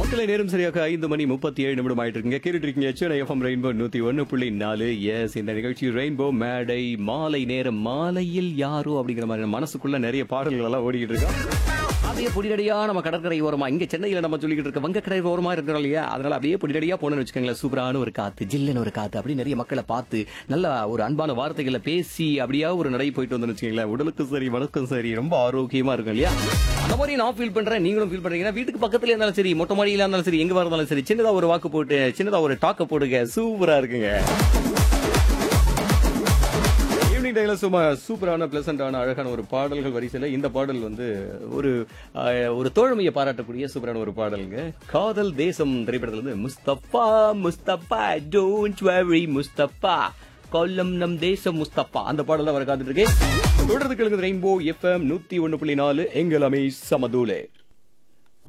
நேரத்தில் நேரம் சரியாக ஐந்து மணி முப்பத்தி ஏழு நிமிடம் ஆயிட்டு இருக்குங்க கேட்டுட்டு இருக்கீங்க சென்னை எஃப்எம் ரெயின்போ நூத்தி ஒன்னு புள்ளி நாலு எஸ் இந்த நிகழ்ச்சி ரெயின்போ மேடை மாலை நேரம் மாலையில் யாரோ அப்படிங்கிற மாதிரி மனசுக்குள்ள நிறைய பாடல்கள் எல்லாம் ஓடிக்கிட்டு இருக்கோம் அப்படியே பொடியடியா நம்ம கடற்கரை ஓரமா இங்க சென்னையில நம்ம சொல்லிக்கிட்டு இருக்க வங்கக்கடை ஓரமா இருக்கிறோம் இல்லையா அதனால அப்படியே பொடியடியா போனோம்னு வச்சுக்கோங்களேன் சூப்பரான ஒரு காத்து ஜில்லுன்னு ஒரு காத்து அப்படி நிறைய மக்களை பார்த்து நல்ல ஒரு அன்பான வார்த்தைகளை பேசி அப்படியே ஒரு நடை போயிட்டு வந்தோம்னு வச்சுக்கோங்களேன் உடலுக்கும் சரி மனக்கும் சரி ரொம்ப ஆரோக்கியமா இருக்கும் இல்லையா அந்த மாதிரி நான் ஃபீல் பண்றேன் நீங்களும் ஃபீல் பண்றீங்கன்னா வீட்டுக்கு பக்கத்துல இருந்தாலும் சரி மொட்டை மாடியில இருந்தாலும் சரி எங்க இருந்தாலும் சரி சின்னதா ஒரு வாக்கு போட்டு சின்னதா ஒரு டாக்க போடுங்க சூப்பரா இருக்குங்க ஈவினிங் டைம்ல சும்மா சூப்பரான பிளசண்டான அழகான ஒரு பாடல்கள் வரிசையில் இந்த பாடல் வந்து ஒரு அஹ், ஒரு தோழமையை பாராட்டக்கூடிய சூப்பரான ஒரு பாடலுங்க காதல் தேசம் திரைப்படத்துல இருந்து முஸ்தபா முஸ்தபா டோன்ட் வரி முஸ்தபா கொல்லம் நம் தேசம் முஸ்தபா அந்த பாடல் தான் வர காத்துட்டு இருக்கேன் தொடர்ந்து கேளுங்க ரெயின்போ எஃப்எம் நூத்தி ஒன்னு புள்ளி நாலு எங்கள் அமை சமதூலே